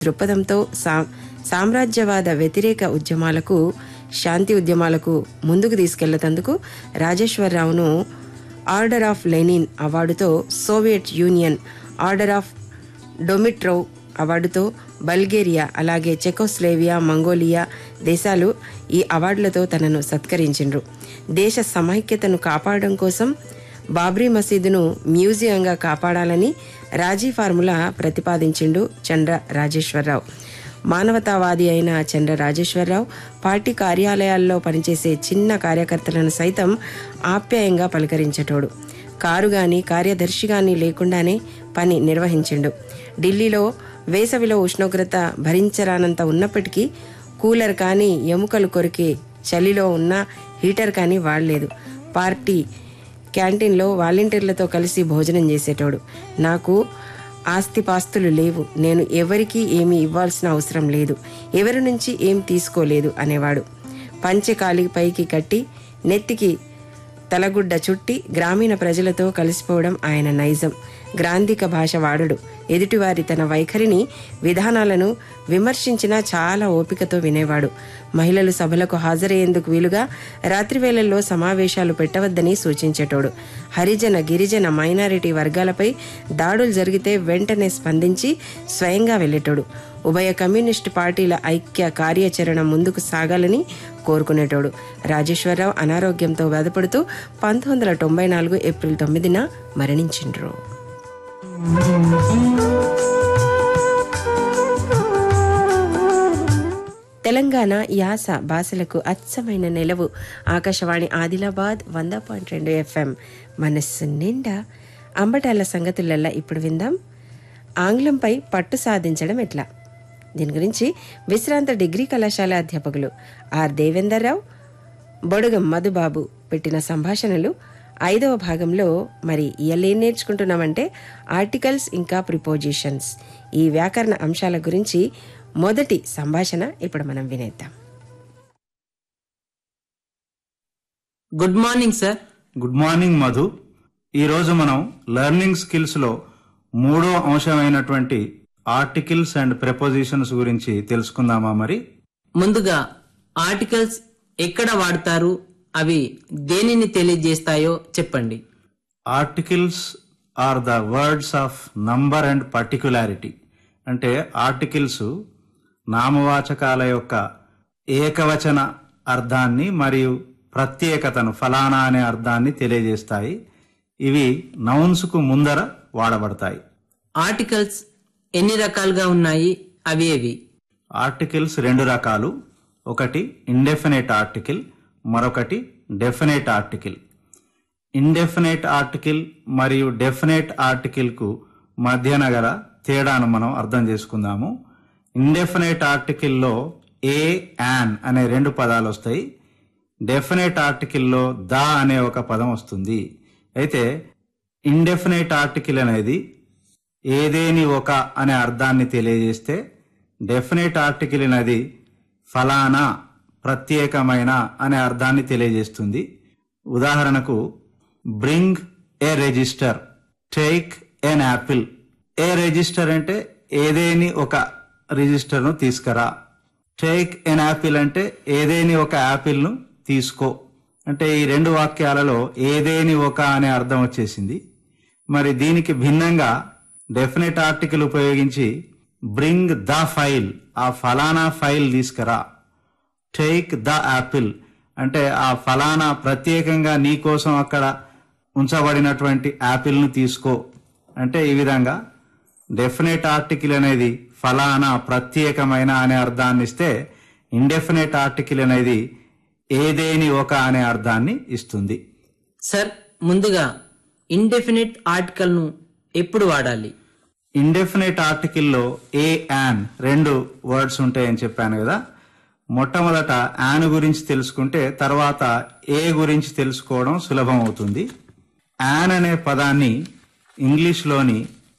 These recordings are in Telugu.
దృక్పథంతో సా సామ్రాజ్యవాద వ్యతిరేక ఉద్యమాలకు శాంతి ఉద్యమాలకు ముందుకు తీసుకెళ్లేందుకు రాజేశ్వరరావును ఆర్డర్ ఆఫ్ లెనిన్ అవార్డుతో Soviet Union order of Dimitrov అవార్డుతో బల్గేరియా అలాగే చెకోస్లేవియా మంగోలియా దేశాలు ఈ అవార్డులతో తనను సత్కరించిండ్రు దేశ సమైక్యతను కాపాడడం కోసం బాబ్రీ మసీదును మ్యూజియంగా కాపాడాలని రాజీ ఫార్ములా ప్రతిపాదించిండు చంద్ర రాజేశ్వరరావు మానవతావాది అయిన చంద్ర రాజేశ్వరరావు పార్టీ కార్యాలయాల్లో పనిచేసే చిన్న కార్యకర్తలను సైతం ఆప్యాయంగా పలకరించేటోడు కారు గాని కార్యదర్శి గాని లేకుండానే పని నిర్వహించిండు ఢిల్లీలో వేసవిలో ఉష్ణోగ్రత భరించరానంత ఉన్నప్పటికీ కూలర్ కానీ ఎముకలు కొరికే చలిలో ఉన్న హీటర్ కానీ వాడలేదు పార్టీ క్యాంటీన్లో వాలంటీర్లతో కలిసి భోజనం చేసేటోడు నాకు ఆస్తిపాస్తులు లేవు నేను ఎవరికీ ఏమీ ఇవ్వాల్సిన అవసరం లేదు ఎవరి నుంచి ఏం తీసుకోలేదు అనేవాడు పంచెకాలి పైకి కట్టి నెత్తికి తలగుడ్డ చుట్టి గ్రామీణ ప్రజలతో కలిసిపోవడం ఆయన నైజం గ్రాంధిక భాష వాడడు ఎదుటివారి తన వైఖరిని విధానాలను విమర్శించినా చాలా ఓపికతో వినేవాడు మహిళలు సభలకు హాజరయ్యేందుకు వీలుగా రాత్రివేళల్లో సమావేశాలు పెట్టవద్దని సూచించేటోడు హరిజన గిరిజన మైనారిటీ వర్గాలపై దాడులు జరిగితే వెంటనే స్పందించి స్వయంగా వెళ్ళేటోడు ఉభయ కమ్యూనిస్టు పార్టీల ఐక్య కార్యాచరణ ముందుకు సాగాలని కోరుకునేటోడు రాజేశ్వరరావు అనారోగ్యంతో బాధపడుతూ పంతొమ్మిది వందల తొంభై నాలుగు ఏప్రిల్ తొమ్మిదిన మరణించిండ్రు తెలంగాణ యాస భాషలకు అచ్చమైన నిలవు ఆకాశవాణి ఆదిలాబాద్ వంద పాయింట్ రెండు ఎఫ్ఎం మనస్సు నిండా అంబటాల సంగతులల్లా ఇప్పుడు విందాం ఆంగ్లంపై పట్టు సాధించడం ఎట్లా దీని గురించి విశ్రాంత డిగ్రీ కళాశాల అధ్యాపకులు ఆర్ దేవేందర్ రావు బొడుగం మధుబాబు పెట్టిన సంభాషణలు ఐదవ భాగంలో మరి ఇవాళ ఏం నేర్చుకుంటున్నామంటే ఆర్టికల్స్ ఇంకా ప్రిపోజిషన్స్ ఈ వ్యాకరణ అంశాల గురించి మొదటి సంభాషణ ఇప్పుడు మనం వినేద్దాం good morning sir good morning Madhu ఈరోజు మనం లెర్నింగ్ స్కిల్స్లో మూడో అంశమైనటువంటి ఆర్టికల్స్ అండ్ ప్రెపోజిషన్స్ గురించి తెలుసుకుందామా మరి ముందుగా ఆర్టికల్స్ ఎక్కడ వాడతారు అవి దేనిని తెలియజేస్తాయో చెప్పండి articles are the words of number and particularity అంటే ఆర్టికల్స్ నామవాచకాల యొక్క ఏకవచన అర్థాన్ని మరియు ప్రత్యేకతను ఫలానా అనే అర్థాన్ని తెలియజేస్తాయి ఇవి నౌన్స్కు ముందర వాడబడతాయి ఆర్టికల్స్ ఎన్ని రకాలుగా ఉన్నాయి అవి ఏవి ఆర్టికల్స్ రెండు రకాలు ఒకటి ఇండెఫినెట్ ఆర్టికల్ మరొకటి డెఫినెట్ ఆర్టికల్ ఇండెఫినెట్ ఆర్టికల్ మరియు డెఫినెట్ ఆర్టికల్కు మధ్యన గల తేడాను మనం అర్థం చేసుకుందాము ఇండెఫినెట్ ఆర్టికల్లో ఏ యాన్ అనే రెండు పదాలు వస్తాయి డెఫినెట్ ఆర్టికల్లో ద అనే ఒక పదం వస్తుంది అయితే ఇండెఫినెట్ ఆర్టికల్ అనేది ఏదేని ఒక అనే అర్థాన్ని తెలియజేస్తే డెఫినెట్ ఆర్టికల్ అనేది ఫలానా ప్రత్యేకమైన అనే అర్థాన్ని తెలియజేస్తుంది ఉదాహరణకు bring a register take an apple a register అంటే ఏదేని ఒక రిజిస్టర్ను తీసుకురా టేక్ ఎన్ యాపిల్ అంటే ఏదేని ఒక యాపిల్ను తీసుకో అంటే ఈ రెండు వాక్యాలలో ఏదేని ఒక అనే అర్థం వచ్చేసింది మరి దీనికి భిన్నంగా డెఫినెట్ ఆర్టికల్ ఉపయోగించి బ్రింగ్ ద ఫైల్ ఆ ఫలానా ఫైల్ తీసుకురా టేక్ ద యాపిల్ అంటే ఆ ఫలానా ప్రత్యేకంగా నీ కోసం అక్కడ ఉంచబడినటువంటి యాపిల్ను తీసుకో అంటే ఈ విధంగా డెఫినెట్ ఆర్టికల్ అనేది ఫలానా ప్రత్యేకమైన అనే అర్థాన్ని ఇస్తే ఇండెఫినెట్ ఆర్టికల్ అనేది ఏదేని ఒక అనే అర్థాన్ని ఇస్తుంది సార్ ముందుగా ఇండెఫినిట్ ఆర్టికల్ ను ఎప్పుడు వాడాలి ఇండెఫినెట్ ఆర్టికల్లో ఏ యాన్ రెండు వర్డ్స్ ఉంటాయని చెప్పాను కదా మొట్టమొదట యాన్ గురించి తెలుసుకుంటే తర్వాత ఏ గురించి తెలుసుకోవడం సులభం అవుతుంది యాన్ అనే పదాన్ని ఇంగ్లీష్లోని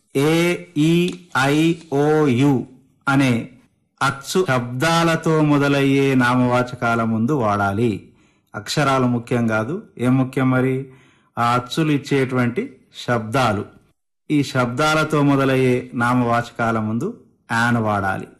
ఏఈఐఓయు అనే అచ్చు శబ్దాలతో మొదలయ్యే నామవాచకాల ముందు వాడాలి అక్షరాలు ముఖ్యం కాదు ఏం ముఖ్యం మరి ఆ అచ్చులు ఇచ్చేటువంటి శబ్దాలు ఈ శబ్దాలతో మొదలయ్యే నామవాచకాల ముందు యాన్ వాడాలి